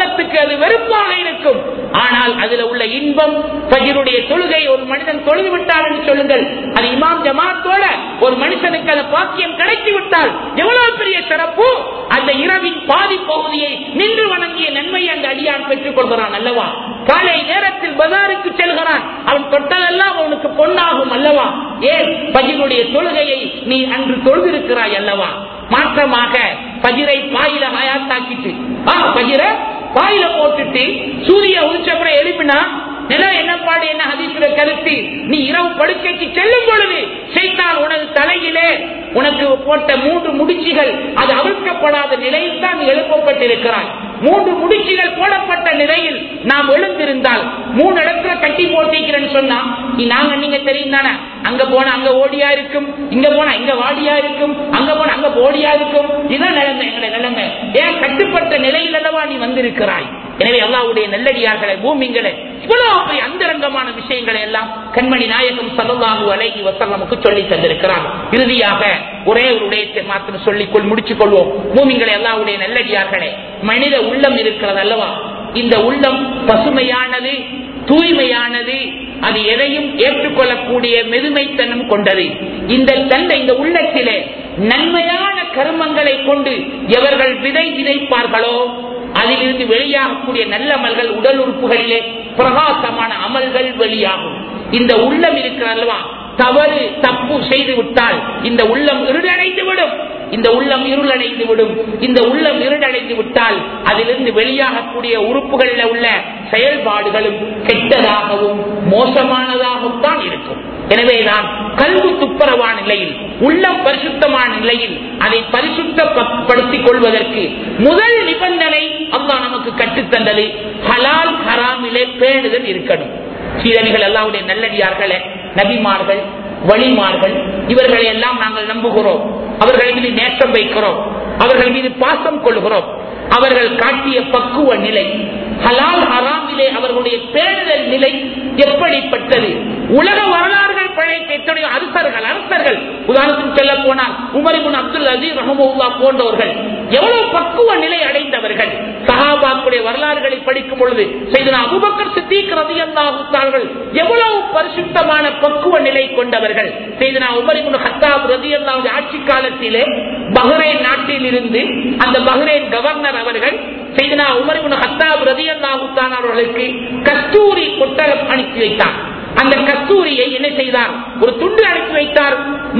அல்லது வெறுப்பாக இருக்கும் ஆனால் அதுல உள்ள இன்பம் பஜிருடைய தொழுகை ஒரு மனிதன் தொழுது விட்டார் என்று சொல்லுங்கள் அது இமாம் ஜமாத்தோட ஒரு மனுஷனுக்கு அந்த பாக்கியம் கிடைத்து விட்டால் எவ்வளவு பெரிய சிறப்பு அந்த இரவின் பாதி பகுதியை நின்று வணங்கிய நன்மை அந்த அடியான் பெற்றுக் கொள்கிறான் அல்லவா காலை நேரத்தில் பஜாருக்கு செல்கிறான் அவன் தொட்டதெல்லாம் அவனுக்கு பொன்னாகும் அல்லவா ஏன் பஜிருடைய தொழுகையை நீ அன்று தொழுதிருக்கிறாய் அல்லவா மாற்றமாக பஜிரை பாயில ஹயாத்தாக்கிட்டு ஆ பஜிர பாயில போட்டுட்டு சூரிய உதிச்சப்பட எழுப்பினா நிலம் என்ன பாடு என்ன ஹதீசுல கருத்து நீ இரவு படுக்கைக்கு செல்லும் பொழுது செய்தான் உனது தலையிலே உனக்கு போட்ட மூன்று முடிச்சுகள் அது அவிழ்க்கப்படாத நிலையில் தான் எழுப்பப்பட்டிருக்கிறாய் மூன்று முடிச்சுகள் போடப்பட்ட நிலையில் நாம் எழுந்திருந்தால் மூணு இடத்துல கட்டி போட்டிருக்கிறேன்னு சொன்னா நீ நாங்க நீங்க தெரியும் தானே அங்க போனா அங்க ஓடியா இருக்கும் இங்க போனா இங்க வாடியா இருக்கும் அங்க போனா அங்க போடியா இருக்கும் இதான் நிலைமை எங்களுடைய நிலைமை ஏன் கட்டுப்பட்ட நிலையில் அல்லவா நீ வந்திருக்கிறாய் எனவே அல்லாவுடைய நல்லடியார்களை பூமிங்களை இவ்வளவு பெரிய அந்தரங்கமான விஷயங்களை எல்லாம் கண்மணி நாயகம் சல்லாஹு அலைகி வசல்லமுக்கு சொல்லி தந்திருக்கிறார் இறுதியாக ஒரே ஒரு உடையத்தை மாத்திரம் சொல்லிக்கொள் முடிச்சுக் கொள்வோம் பூமிங்களை அல்லாவுடைய நல்லடியார்களே மனித உள்ளம் இருக்கிறது அல்லவா இந்த உள்ளம் பசுமையானது தூய்மையானது அது எதையும் ஏற்றுக்கொள்ளக்கூடிய மெதுமைத்தனம் கொண்டது இந்த தந்தை இந்த உள்ளத்திலே நன்மையான கருமங்களை கொண்டு எவர்கள் விதை விதைப்பார்களோ அதிலிருந்து வெளியாகக்கூடிய நல்ல அமல்கள் உடல் உறுப்புகளிலே பிரகாசமான அமல்கள் வெளியாகும் இந்த உள்ளம் இருக்கிற அல்லவா தவறு தப்பு செய்து விட்டால் இந்த உள்ளம் இருடடைந்து விடும் இந்த உள்ளம் இருளடைந்து விடும் இந்த உள்ளம் இருடடைந்து விட்டால் அதிலிருந்து வெளியாகக்கூடிய உறுப்புகளில் உள்ள செயல்பாடுகளும் கெட்டதாகவும் மோசமானதாகவும் தான் இருக்கும் எனவேதான் கல்வி துப்புரவான நிலையில் உள்ளம் பரிசுத்தமான நிலையில் அதை பரிசுத்தப்படுத்திக் கொள்வதற்கு முதல் நிபந்தனை அல்லா நமக்கு கற்றுத்தந்தது ஹலால் ஹராமிலே பேணுதல் இருக்கணும் சீரணிகள் எல்லாவுடைய நல்லடியார்களே நபிமார்கள் வழிமார்கள் இவர்களை எல்லாம் நாங்கள் நம்புகிறோம் அவர்கள் மீது நேற்றம் வைக்கிறோம் அவர்கள் மீது பாசம் கொள்கிறோம் அவர்கள் காட்டிய பக்குவ நிலை ஹலால் ஹராமிலே அவர்களுடைய பேணுதல் நிலை எப்படிப்பட்டது உலக வரலாறுகள் பழைய எத்தனையோ அரசர்கள் அரசர்கள் உதாரணத்துக்கு சொல்ல போனால் உமரிபுன் அப்துல் அசீஸ் ரஹமுல்லா போன்றவர்கள் எவ்வளவு பக்குவ நிலை அடைந்தவர்கள் சஹாபாக்குடைய வரலாறுகளை படிக்கும் பொழுது செய்தனா அபுபக்கர் சித்திக் ரதியல்லாஹுத்தார்கள் எவ்வளவு பரிசுத்தமான பக்குவ நிலை கொண்டவர்கள் செய்தனா உமரிபுன் ஹத்தாப் ரதியல்லாவுடைய ஆட்சி காலத்திலே பஹ்ரைன் நாட்டில் இருந்து அந்த பஹ்ரைன் கவர்னர் அவர்கள் செய்தனா உமரிபுன் ஹத்தாப் ரதியல்லாஹுத்தான் அவர்களுக்கு கஸ்தூரி கொட்டகம் அனுப்பி வைத்தார் அந்த கஸ்தூரியை என்ன செய்தார் ஒரு துண்டு அனுப்பி வைத்தார்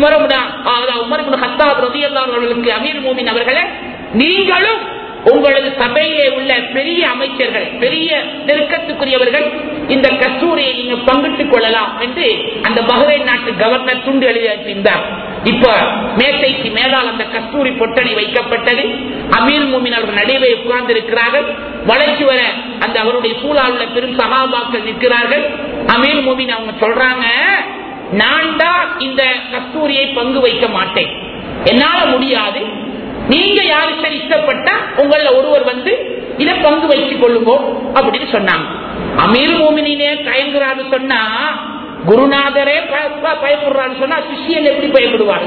உமரமுடன் ஹத்தாப் ரதியல்லாஹு அவர்களுக்கு அமீர் மூமின் அவர்களே நீங்களும் உங்களது சபையிலே உள்ள பெரிய அமைச்சர்கள் பெரிய நெருக்கத்துக்குரியவர்கள் இந்த கஸ்தூரியை நீங்க பங்கிட்டுக் கொள்ளலாம் என்று அந்த பஹ்ரைன் நாட்டு கவர்னர் துண்டு எழுதி அனுப்பியிருந்தார் இப்ப மேசைக்கு மேலால் அந்த கஸ்தூரி பொட்டணி வைக்கப்பட்டது அமீர் மூமின் அவர்கள் நடுவே உட்கார்ந்து இருக்கிறார்கள் வளர்ச்சி வர அந்த அவருடைய சூழல் உள்ள பெரும் சகாபாக்கள் நிற்கிறார்கள் அமீர் மூமின் அவங்க சொல்றாங்க நான் தான் இந்த கஸ்தூரியை பங்கு வைக்க மாட்டேன் என்னால முடியாது நீங்க யாருக்கு இஷ்டப்பட்டா உங்கள ஒருவர் வந்து இதை பங்கு வைத்துக் கொள்ளுங்க அப்படின்னு சொன்னாங்க அமீர் மோமினினே தயங்குறாரு சொன்னா குருநாதரே பயப்படுறாரு சொன்னா சிஷியன் எப்படி பயப்படுவாரு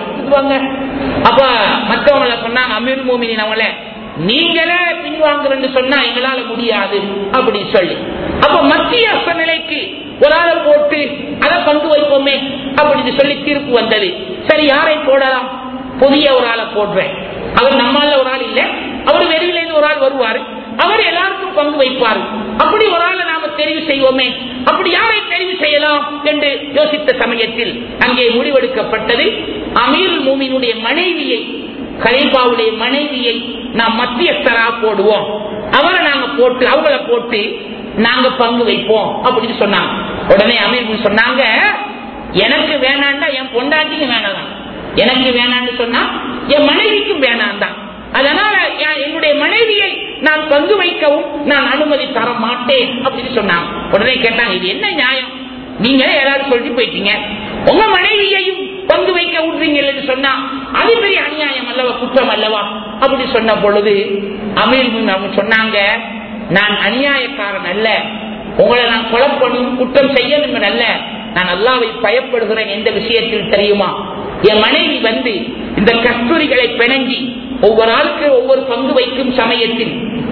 அப்ப மற்றவங்கள சொன்னாங்க அமீர் மோமினின் அவங்கள நீங்களே பின்வாங்குறேன்னு சொன்னா எங்களால முடியாது அப்படின்னு சொல்லி அப்ப மத்திய நிலைக்கு ஒரு ஆளை போட்டு அதை பங்கு வைப்போமே அப்படின்னு சொல்லி தீர்ப்பு வந்தது சரி யாரை போடலாம் புதிய ஒரு ஆளை போடுறேன் அவர் நம்மால ஒரு ஆள் இல்ல அவர் வெளியில இருந்து ஒரு ஆள் வருவாரு அவர் எல்லாருக்கும் பங்கு வைப்பார் அப்படி ஒரு ஆளை நாம தெரிவு செய்வோமே அப்படி யாரை தெரிவு செய்யலாம் என்று யோசித்த சமயத்தில் அங்கே முடிவெடுக்கப்பட்டது அமீர் மூமினுடைய மனைவியை கலைபாவுடைய மனைவியை நாம் மத்தியஸ்தரா போடுவோம் அவரை நாங்க போட்டு அவங்கள போட்டு நாங்க பங்கு வைப்போம் அப்படின்னு சொன்னாங்க உடனே அமீர் சொன்னாங்க எனக்கு வேணாண்டா என் பொண்டாட்டிக்கும் வேணாம் எனக்கு வேணான்னு சொன்னா என் மனைவிக்கும் வேணாம் தான் அதனால என்னுடைய மனைவியை நான் பங்கு வைக்கவும் நான் அனுமதி தர மாட்டேன் அப்படின்னு சொன்னாங்க உடனே கேட்டாங்க இது என்ன நியாயம் நீங்க யாராவது சொல்லிட்டு போயிட்டீங்க உங்க மனைவியையும் பங்கு வைக்க விடுறீங்கன்னு சொன்னா அது பெரிய அநியாயம் அல்லவா குற்றம் அல்லவா அப்படி சொன்ன பொழுது அமீர் அவங்க சொன்னாங்க நான் அநியாயக்காரன் அல்ல உங்களை நான் கொலை பண்ணும் குற்றம் செய்யணும் அல்ல நான் அல்லாவை பயப்படுகிறேன் எந்த விஷயத்தில் தெரியுமா என் மனைவி வந்து இந்த கஸ்தூரிகளை பிணங்கி ஒவ்வொரு ஆளுக்கு ஒவ்வொரு பங்கு வைக்கும் சமயத்தில்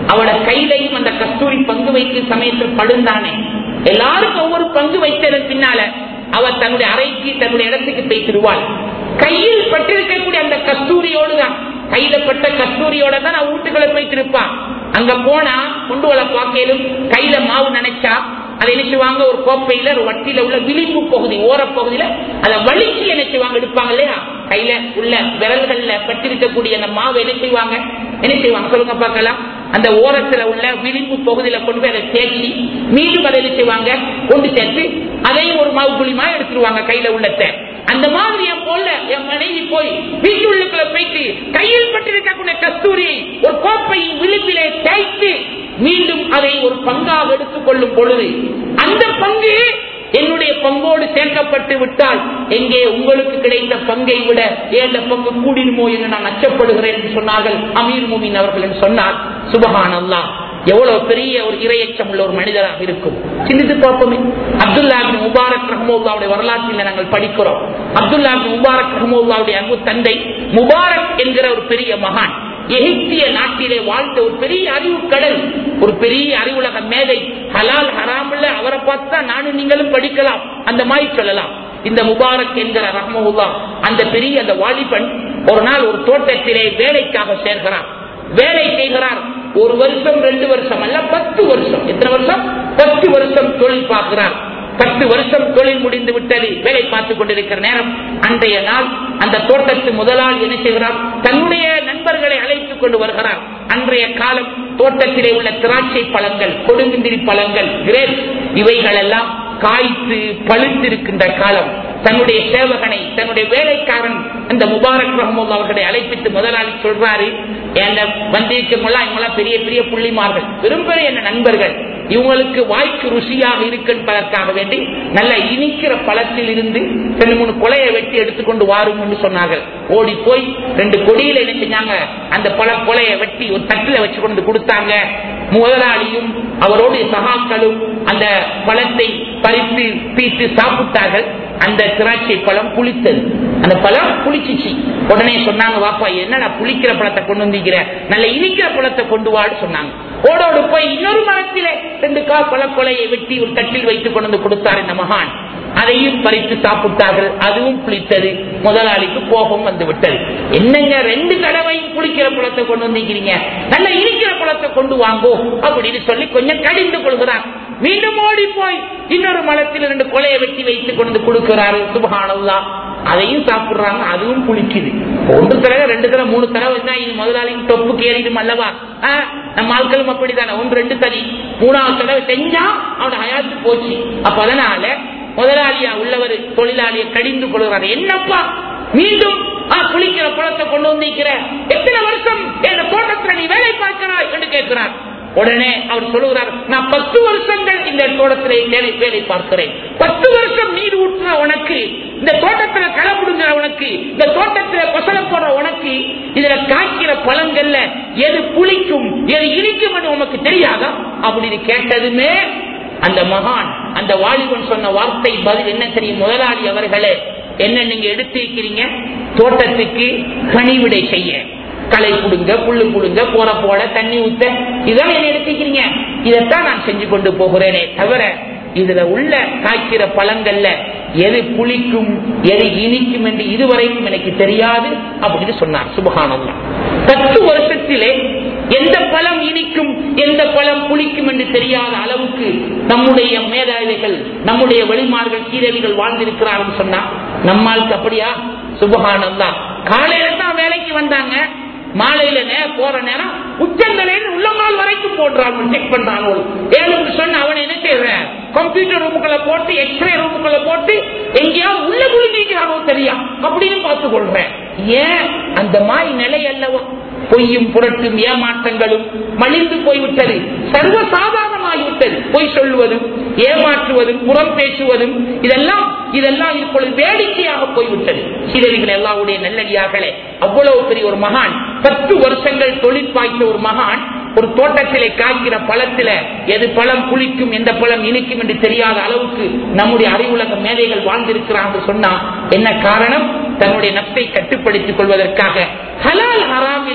அவட கையிலையும் அந்த கஸ்தூரி பங்கு வைக்கும் சமயத்தில் படுந்தானே எல்லாருக்கும் ஒவ்வொரு பங்கு வைத்ததன் பின்னால அவர் தன்னுடைய அறைக்கு தன்னுடைய இடத்துக்கு பேசிடுவாள் கையில் பட்டிருக்கக்கூடிய அந்த கஸ்தூரியோடு தான் கையில பட்ட கஸ்தூரியோட தான் நான் வீட்டுக்குள்ள போயிட்டு இருப்பான் அங்க போனா கொண்டு வர பார்க்கலும் கையில மாவு நினைச்சா அதை நினைச்சுவாங்க ஒரு கோப்பையில ஒரு வட்டியில உள்ள விளிம்பு பகுதி ஓர பகுதியில அதை வலிச்சு என்ன செய்வாங்க எடுப்பாங்க இல்லையா கையில உள்ள விரல்கள்ல பட்டிருக்கக்கூடிய அந்த மாவு என்ன செய்வாங்க என்ன செய்வாங்க சொல்லுங்க பார்க்கலாம் அந்த ஓரத்துல உள்ள விளிம்பு பகுதியில கொண்டு போய் அதை தேய்ச்சி மீண்டும் அதை என்ன செய்வாங்க கொண்டு சேர்த்து அதையும் ஒரு மாவு புளிமா எடுத்துருவாங்க கையில உள்ளத்தை அந்த மாதிரி என் போல என் மனைவி போய் வீட்டுள்ளுக்குள்ள போயிட்டு கையில் பட்டிருக்கக்கூடிய கஸ்தூரியை ஒரு கோப்பையின் விளிம்பிலே தேய்த்து மீண்டும் அதை ஒரு பங்காக எடுத்துக் கொள்ளும் பொழுது அந்த பங்கு என்னுடைய பங்கோடு சேர்க்கப்பட்டு விட்டால் எங்கே உங்களுக்கு கிடைத்த பங்கை விட ஏழு பங்கு கூடிடுமோ என்று நான் அச்சப்படுகிறேன் என்று சொன்னார்கள் அமீர் முமின் அவர்கள் என்று சொன்னார் சுபஹான் அல்லா எவ்வளவு பெரிய ஒரு இரையச்சம் உள்ள ஒரு மனிதராக இருக்கும் சிந்தித்து பார்ப்போமே அப்துல்லா முபாரக் ரஹமோல்லாவுடைய வரலாற்றில் நாங்கள் படிக்கிறோம் அப்துல்லா முபாரக் ரஹமோல்லாவுடைய அன்பு தந்தை முபாரக் என்கிற ஒரு பெரிய மகான் எகிப்திய நாட்டிலே வாழ்ந்த ஒரு பெரிய அறிவு கடல் ஒரு பெரிய அறிவுலக மேதை ஹலால் ஹராமில் அவரை பார்த்தா நானும் நீங்களும் படிக்கலாம் அந்த மாதிரி சொல்லலாம் இந்த முபாரக் என்கிற ரஹமுல்லா அந்த பெரிய அந்த வாலிபன் ஒரு நாள் ஒரு தோட்டத்திலே வேலைக்காக சேர்கிறார் வேலை செய்கிறார் ஒரு வருஷம் ரெண்டு வருஷம் அல்ல பத்து வருஷம் எத்தனை வருஷம் பத்து வருஷம் தொழில் பார்க்கிறார் பத்து வருஷம் தொழில் முடிந்து விட்டது வேலை பார்த்துக் கொண்டிருக்கிற நேரம் அன்றைய நாள் அந்த தோட்டத்து முதலாளி என்ன செய்கிறார் தன்னுடைய நண்பர்களை அழைத்துக் கொண்டு வருகிறார் அன்றைய காலம் தோட்டத்திலே உள்ள திராட்சை பழங்கள் கொடுங்குந்திரி பழங்கள் கிரேப் இவைகள் எல்லாம் காய்த்து பழுத்திருக்கின்ற காலம் தன்னுடைய சேவகனை தன்னுடைய வேலைக்காரன் அந்த முபாரக் ரஹமுல்லா அவர்களை அழைப்பித்து முதலாளி சொல்றாரு வந்திருக்கவங்களாம் இவங்களாம் பெரிய பெரிய புள்ளிமார்கள் பெரும்பெரிய என்ன நண்பர்கள் இவங்களுக்கு வாய்க்கு ருசியாக இருக்கின்றதற்காக வேண்டி நல்ல இனிக்கிற பழத்தில் இருந்து ரெண்டு மூணு கொலையை வெட்டி எடுத்துக்கொண்டு வாரும் என்று சொன்னார்கள் ஓடி போய் ரெண்டு கொடியில என்ன செஞ்சாங்க அந்த பழ கொலையை வெட்டி ஒரு தட்டில வச்சு கொண்டு கொடுத்தாங்க முதலாளியும் அவரோடு சகாக்களும் அந்த பழத்தை பறித்து பீத்து சாப்பிட்டார்கள் அந்த திராட்சை பழம் புளித்தது அந்த பழம் புளிச்சிச்சு உடனே சொன்னாங்க வாப்பா என்னடா புளிக்கிற பழத்தை கொண்டு வந்திருக்கிற நல்ல இனிக்கிற பழத்தை கொண்டு வாடு சொன்னாங்க ஓடோடு போய் இன்னொரு மரத்திலே ரெண்டு கா பழக்கொலையை வெட்டி ஒரு தட்டில் வைத்துக் கொண்டு வந்து கொடுத்தார் இந்த மகான் அதையும் பறித்து சாப்பிட்டார்கள் அதுவும் புளித்தது முதலாளிக்கு கோபம் வந்து விட்டது என்னங்க ரெண்டு தடவையும் புளிக்கிற பழத்தை கொண்டு வந்திருக்கிறீங்க நல்ல இனிக்கிற பழத்தை கொண்டு வாங்கோ அப்படின்னு சொல்லி கொஞ்சம் கடிந்து கொள்கிறார் மீண்டும் ஓடி போய் இன்னொரு மலத்தில் ரெண்டு கொலையை வெட்டி வைத்துக் கொண்டு கொடுக்கிறாரு சுபகானல்லா அதையும் சாப்பிடுறாங்க அதுவும் புளிக்குது ஒன்று தடவை ரெண்டு தடவை மூணு தடவை தான் இது முதலாளிக்கு தொப்பு கேறிடும் அல்லவா நம்ம ஆட்களும் அப்படித்தானே ஒன்று ரெண்டு தனி மூணாவது தடவை செஞ்சா அவனோட ஹயாத்து போச்சு அப்ப அதனால முதலாளியா உள்ளவர் தொழிலாளியை கடிந்து கொள்கிறார் என்னப்பா மீண்டும் புளிக்கிற பழத்தை கொண்டு வந்திருக்கிற எத்தனை வருஷம் என் தோட்டத்தில் நீ வேலை பார்க்கிறாய் என்று கேட்கிறார் உடனே அவர் சொல்லுகிறார் நான் பத்து வருஷங்கள் இந்த தோட்டத்திலே வேலை வேலை பார்க்கிறேன் பத்து வருஷம் நீர் ஊற்றுற உனக்கு இந்த தோட்டத்துல களை புடுங்குற உனக்கு இந்த தோட்டத்துல கொசல போடுற உனக்கு இதுல காய்க்கிற பழங்கள்ல எது புளிக்கும் எது இனிக்கும் என்று உனக்கு தெரியாதா அப்படின்னு கேட்டதுமே அந்த மகான் அந்த வாலிபன் சொன்ன வார்த்தை பதில் என்ன தெரியும் முதலாளி அவர்களே என்ன நீங்க எடுத்திருக்கிறீங்க தோட்டத்துக்கு கனிவிடை செய்ய களை புடுங்க புல்லு புடுங்க போற போட தண்ணி ஊத்த இதான் என்ன எடுத்துக்கிறீங்க இதைத்தான் நான் செஞ்சு கொண்டு போகிறேனே தவிர இதுல உள்ள காய்க்கிற பழங்கள்ல எது புளிக்கும் எது இனிக்கும் என்று இதுவரைக்கும் எனக்கு தெரியாது அப்படின்னு சொன்னார் சுபகானந்தா பத்து வருஷத்திலே எந்த பழம் இனிக்கும் எந்த பழம் புளிக்கும் என்று தெரியாத அளவுக்கு நம்முடைய மேதாவிகள் நம்முடைய வெளிமார்கள் கீரவிகள் வாழ்ந்திருக்கிறார்கள் சொன்னா நம்மாளுக்கு அப்படியா சுபகானந்தா காலையில தான் வேலைக்கு வந்தாங்க மாலையில நே போற நேரம் உச்சந்தலையில் உள்ளங்கால் வரைக்கும் போடுறாங்க செக் பண்றாங்க ஏழுக்கு சொன்ன அவன் என்ன செய்யற கம்ப்யூட்டர் ரூமுக்குள்ள போட்டு எக்ஸ்ரே ரூமுக்குள்ள போட்டு எங்கேயாவது உள்ள குளிக்கிறானோ தெரியா அப்படின்னு பார்த்து கொள்றேன் ஏன் அந்த மாதிரி நிலை அல்லவா பொய்யும் புரட்டும் ஏமாற்றங்களும் மலிந்து போய்விட்டது சர்வசாதாரணமாகிவிட்டது பொய் சொல்லுவதும் ஏமாற்றுவதும் புறம் பேசுவதும் இதெல்லாம் இதெல்லாம் இப்பொழுது வேடிக்கையாக போய்விட்டது சீரடிகள் எல்லாவுடைய நல்லடியார்களே அவ்வளவு பெரிய ஒரு மகான் பத்து வருஷங்கள் தொழில் பாய்த்த ஒரு மகான் ஒரு தோட்டத்திலே காய்க்கிற பழத்தில எது பழம் புளிக்கும் எந்த பழம் இனிக்கும் என்று தெரியாத அளவுக்கு நம்முடைய அறிவுலக மேதைகள் வாழ்ந்திருக்கிறாங்க சொன்னா என்ன காரணம் தன்னுடைய நப்தை கட்டுப்படுத்திக் கொள்வதற்காக ஹலால் ஹராமிலே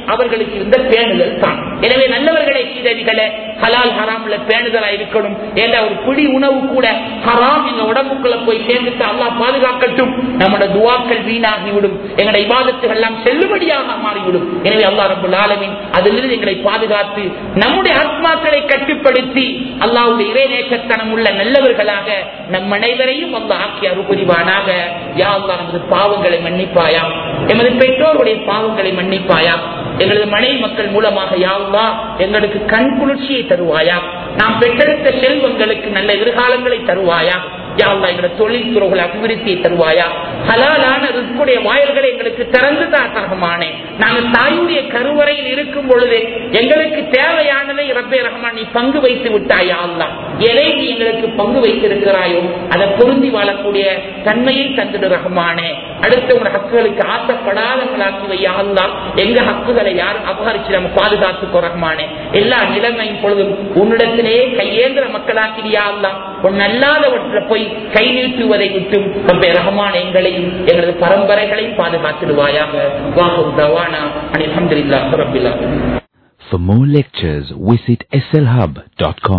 அவர்களுக்கு இருந்த பேணுதல் தான் எனவே நல்லவர்களை சீதவிகளை ஹலால் ஹராம்ல பேணுதலா இருக்கணும் என்ற ஒரு பிடி உணவு கூட ஹராம் எங்க உடம்புக்குள்ள போய் சேர்ந்துட்டு அல்லாஹ் பாதுகாக்கட்டும் நம்மளோட துவாக்கள் வீணாகிவிடும் எங்களுடைய இபாதத்துகள் எல்லாம் செல்லுபடியாக மாறிவிடும் எனவே அல்லாஹ் ரபுல் ஆலமின் அதிலிருந்து எங்களை பாதுகாத்து நம்முடைய ஆத்மாக்களை கட்டுப்படுத்தி அல்லாவுடைய இறைநேசத்தனம் உள்ள நல்லவர்களாக நம் அனைவரையும் அல்லாஹ் ஆக்கி அருபுரிவானாக யா அல்லாஹ் நமது பாவங்களை மன்னிப்பாயா எமது பெற்றோருடைய பாவங்களை மன்னிப்பாயா எங்களது மனைவி மக்கள் மூலமாக யாவா எங்களுக்கு கண் குளிர்ச்சியை தருவாயா நாம் பெற்றெடுத்த செல்வங்களுக்கு நல்ல எதிர்காலங்களை தருவாயா யாவா எங்களை தொழில் துறைகள் அபிவிருத்தியை தருவாயா ஹலாலான ரிஸ்குடைய வாயில்களை எங்களுக்கு திறந்து தான் ரஹமானே நாங்கள் தாயுடைய கருவறையில் இருக்கும் பொழுது எங்களுக்கு தேவையானதை ரப்பே ரஹமான் நீ பங்கு வைத்து விட்டாயா அல்லா எதை நீ எங்களுக்கு பங்கு வைத்திருக்கிறாயோ அதை பொருந்தி வாழக்கூடிய தன்மையை தந்துடு ரஹமானே அடுத்தவங்க ஹக்குகளுக்கு ஆசைப்படாதவங்களாக்கி வையா அல்லா எங்க ஹக்குகளை யாரும் அபகரிச்சு நம்ம பாதுகாத்துக்கோ ரஹமானே எல்லா நிலைமையும் பொழுதும் உன்னிடத்திலேயே கையேந்திர மக்களாக்கிறியா அல்லா உன் அல்லாதவற்றை போய் கை நீட்டுவதை விட்டும் ரப்பே ரஹமான் எங்களையும் எங்களது பரம்பரைகளையும் பாதுகாத்துடுவாயாக வாஹு தவானா அலமதுல்லா ரபில்லா For more lectures, visit slhub.com.